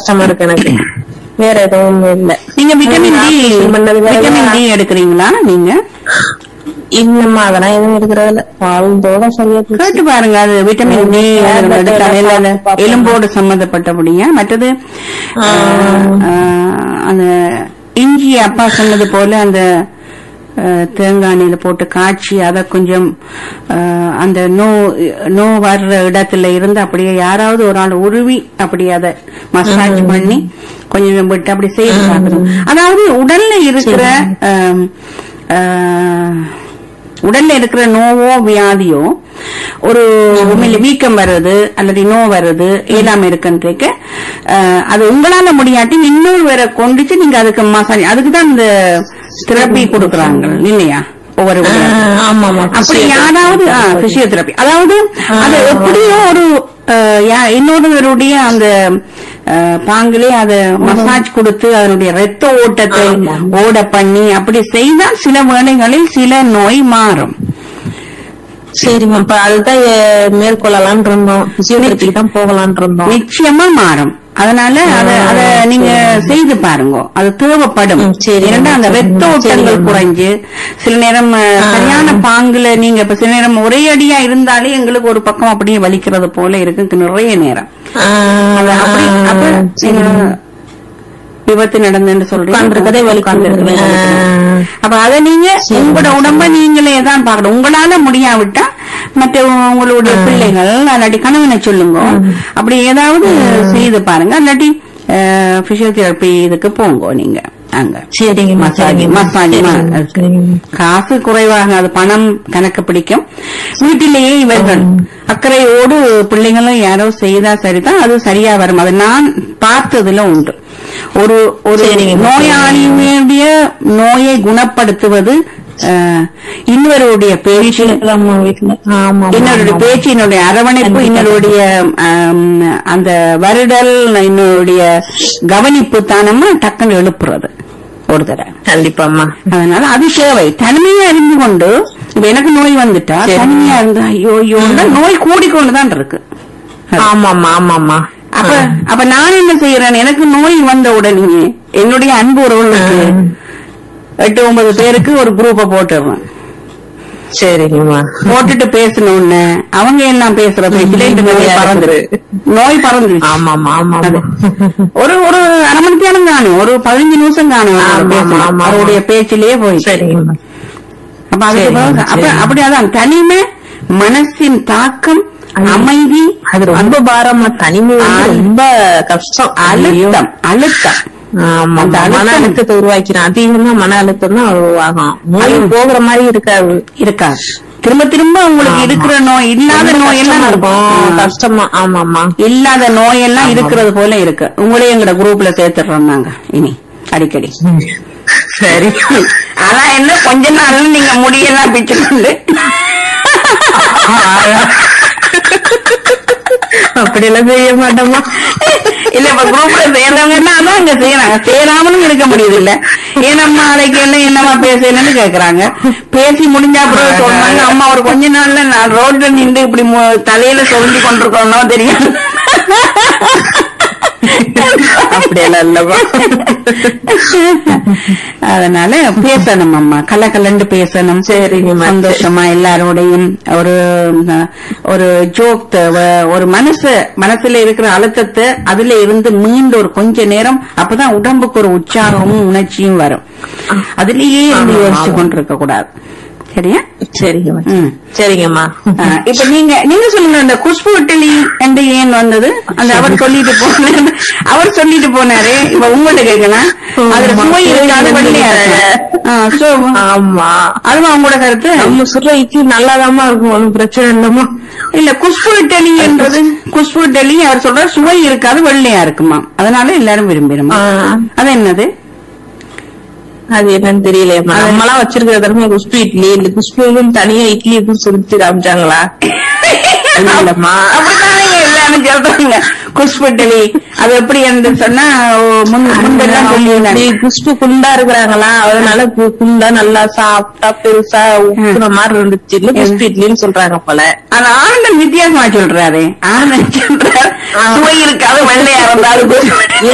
கஷ்டமா இருக்கு எனக்கு வேற எதுவும் இல்ல நீங்க விட்டமின் டி operation பண்ணது வேற விட்டமின் டி எடுக்கிறீங்களா நீங்க இல்லம்மா அதெல்லாம் எதுவும் எடுக்கிறது இல்ல வாழ்ந்தோட சரியா போச்சு. கேட்டு பாருங்க அது விட்டமின் டி ம், தலையில பார்ப்போம். எலும்போடு சம்பந்தப்பட்டபடியா மற்றது ஆஹ். ஆஹ், அந்த இஞ்சி அப்பா சொன்னது போல அந்த ஆஹ், தேங்காய் எண்ணெயில போட்டு காய்ச்சி அதை கொஞ்சம் ஆஹ், அந்த நோ நோ வர்ற இடத்துல இருந்து அப்படியே யாராவது ஒரு ஆள் உருவி அப்படியே அதை மசாஜ் பண்ணி கொஞ்சம் விட்டு அப்படி செய்து பார்க்கணும் அதாவது உடல்ல இருக்கிற ஆம், ஆஹ், உடல்ல இருக்கிற நோவோ வியாதியோ ஒரு உண்மையில வீக்கம் வர்றது அல்லது நோ வர்றது இயலாம இருக்குன்றீங்க அது உங்களால முடியாட்டி இன்னொரு வேற கொண்டுச்சு நீங்க அதுக்கு மசாஜ் அதுக்கு தான் இந்த தெரப்பி கொடுக்கறாங்க இல்லையா ஒவ்வொரு ஆஹ், ஆமா ஆமா அப்படி யாராவது பிசியோதெரப்பி அதாவது அது எப்படியோ ஒரு அஹ், யா- இன்னொருவருடைய அந்த அஹ், பாங்கிலே அத மசாஜ் கொடுத்து அதனுடைய ரத்த ஓட்டத்தை ஆமா. ஓட பண்ணி அப்படி செய்தால் சில வேளைகளில் சில நோய் மாறும் சரிம்மா இப்ப அதுதான் எ- மேற்கொள்ளலாம்னு இருந்தோம் பிசியோதெரபிக்கு தான் போகலாம்னு இருந்தோம் நிச்சயமா மாறும் அதனால அத அத நீங்க செய்து பாருங்க அது தேவைப்படும் ம், சரி. ஏன்னா அந்த ரத்த ஓட்டங்கள் சரி. குறைஞ்சு சில நேரம் அஹ், ஆ. சரியான பாங்குல நீங்க இப்ப சில நேரம் ஒரே அடியா இருந்தாலே எங்களுக்கு ஒரு பக்கம் அப்படியே வலிக்கிறது போல இருக்கு நிறைய நேரம் ஆஹ், அது அப்படி அப்ப சரி. நீங்க விபத்து நடந்துன்னு சொல்றீங்க உட்கார்ந்திருக்கதே வலிக்குது. உட்கார்ந்திருக்கதே வலிக்குது. ஆ. அப்ப அதை நீங்க சரி. உங்களோட உடம்ப நீங்களே தான் பார்க்கணும் உங்களால முடியாவிட்டா மற்ற உங்களுடைய பிள்ளைகள் அல்லாட்டி கணவனை சொல்லுங்க அப்படி ஏதாவது செய்து பாருங்க அல்லாட்டி பிசியோதெரப்பி இதுக்கு போங்க நீங்க அங்க சரிங்கம்மா மசாஜ் சரிங்கம்மா. மசாஜ் சரிங்கம்மா, சரிங்கம்மா. காசு குறைவாக அது பணம் கணக்கு பிடிக்கும் வீட்டிலேயே இவர்கள் அக்கறையோடு பிள்ளைங்களும் யாரோ செய்தா சரிதான் அது சரியா வரும் அது நான் பார்த்ததுல உண்டு ஒரு ஒரு சரிங்க. நோயாளியுடைய நோயை குணப்படுத்துவது அஹ், இன்னொருடைய பேச்சு ஆமா வீட்டுல ஆமா இன்னொருடைய பேச்சு என்னுடைய அரவணைப்பு இன்னொருடைய ஆம், அந்த வருடல் இன்னொருடைய கவனிப்பு தானமா டக்குன்னு எழுப்புறது ஒரு தடவை கண்டிப்பாம்மா அதனால அது தேவை தனிமையா இருந்து கொண்டு இப்ப எனக்கு நோய் வந்துட்டா சரி. தனிமையா இருந்து ஐயோ ஐயோ நோய் கூடிக்கொண்டுதான் இருக்கு ஆமாம்மா ஆமாம்மா அப்ப அப்ப நான் என்ன செய்யறேன் எனக்கு நோய் வந்த உடனே என்னுடைய அன்பு உறவுகளுக்கு எட்டு ஒன்பது பேருக்கு ஒரு குரூப்ப போட்டுடுறேன் சரிங்கம்மா போட்டுட்டு பேசணும்னு அவங்க எல்லாம் பேசுற பேச்சுல இந்த நோய் பறந்துரு நோய் பறந்துருச்சு ஆமாம்மா ஆமாம்மா ஒரு ஒரு அரை மணி நேரம் காணும் ஒரு பதினஞ்சு நிமிஷம் காணும் ஆமா, அவர் பேசணும். ஆமா, ஆமா. அவருடைய பேச்சிலேயே போய் சரிங்கம்மா அப்ப அதுக்கு சரிங்க, பிறகு அப்ப சரிங்க. அப்படி அதான் தனிமை மனசின் தாக்கம் அமைதி அது ரொம்ப பாரமா தனிமை வந்து ஆ. ரொம்ப கஷ்டம் ஐயோ. அழுத்தம் அழுத்தம் ஆமா அந்த மன அழுத்தம் அழுத்தத்தை உருவாக்கிறேன் அதிகமா மன அழுத்தம் தான் உருவாகும் நோய் அது- போகிற மாதிரி இருக்காது இருக்காது திரும்ப திரும்ப உங்களுக்கு ஆமா. இருக்கிற நோய் இல்லாத ரொம்ப நோய் எல்லாம் கஷ்டமா இருக்கும் இருக்கும் கஷ்டமா ஆமாம்மா இல்லாத நோய் எல்லாம் ஆமா. இருக்கிறது போல இருக்கு உங்களே எங்கட குரூப்ல சேர்த்துடுறோம் நாங்க இனி அடிக்கடி சரி ஆனா என்ன கொஞ்ச நாள்ல நீங்க முடியெல்லாம் பிச்சு கொண்டு அப்படி எல்லாம் செய்ய மாட்டோமா இல்ல இப்ப குரூப்ல சேர்ந்தவங்கன்னா அதான் அங்க செய்யறாங்க சேராமலும் இருக்க முடியுது இல்ல ஏனம்மா அதைக்கு என்ன என்னம்மா பேசலன்னு கேக்குறாங்க பேசி முடிஞ்சா அப்புறம் சொல்றாங்க அம்மா ஒரு கொஞ்ச நாள்ல நான் ரோட்ல நின்று இப்படி மு- தலையில சொரிஞ்சு கொண்டிருக்கோம் தெரியும் அப்படியெல்லாம் இல்லவா அதனால பேசணும் அம்மா கலகலண்டு பேசணும் சரிங்கம்மா. சந்தோஷமா எல்லாரோடையும் ஒரு அஹ், ஒரு ஜோக் தேவை ஒரு மனசு மனசுல இருக்கிற அழுத்தத்தை அதுல இருந்து மீண்டு ஒரு கொஞ்ச நேரம் அப்பதான் உடம்புக்கு ஒரு உற்சாகமும் உணர்ச்சியும் வரும் அதுலயே இருந்து ஆமா, யோசிச்சு ஆமா. கொண்டிருக்க கூடாது சரியா சரிங்கம்மா ம். சரிங்கம்மா ஆஹ் இப்ப நீங்க நீங்க சொல்லுங்க அந்த குஷ்பு இட்டலி என்று ஏன் வந்தது அந்த அவர் சொல்லிட்டு போனாரு அவர் சொல்லிட்டு போனாரு இப்ப உங்கள்ட்ட கேட்கலாம் அதுல ஆமா. சுவை இருக்காது வெள்ளையா இருக்கு. ஆஹ் so, ஆமா அதுவா உங்களோட கருத்து நம்ம சுடுற இட்லி நல்லாதாம்மா இருக்கும் ஒண்ணும் பிரச்சனை இல்லம்மா இல்ல குஷ்பு இட்டலி என்பது குஷ்பு இட்டலி அவர் சொல்ற சுவை இருக்காது வெள்ளையா இருக்குமா அதனால எல்லாரும் விரும்பிடுமா ஆ. அது என்னது அது என்னன்னு தெரியலையம்மா நம்மளாம் வச்சிருக்கிற தடவை குஷ்பு இட்லி இந்த குஷ்புக்கும் தனியா இட்லி இருக்குன்னு சொல்லிட்டு காமிச்சாங்களா இல்லம்மா அப்படித்தானே எல்லாரும் சொல்றாங்க குஷ்பு இட்டலி அது எப்படி என்று சொன்னா ஓ, முன் முன்பெல்லாம் சொல்லியிருந்தாங்க இப்படி குஷ்பு குண்டா இருக்கிறாங்களா அதனால கு- குண்டா நல்லா சாப்பிட்டா பெருசா உப்புன மாதிரி இருந்துச்சு இல்ல குஷ்பு இட்லின்னு சொல்றாங்க போல ஆனா ஆனந்தன் வித்தியாசமா சொல்றாரு ஆனந்தன் சொல்றாரு சுவை இருக்காது வெள்ளையா இருந்தாலும்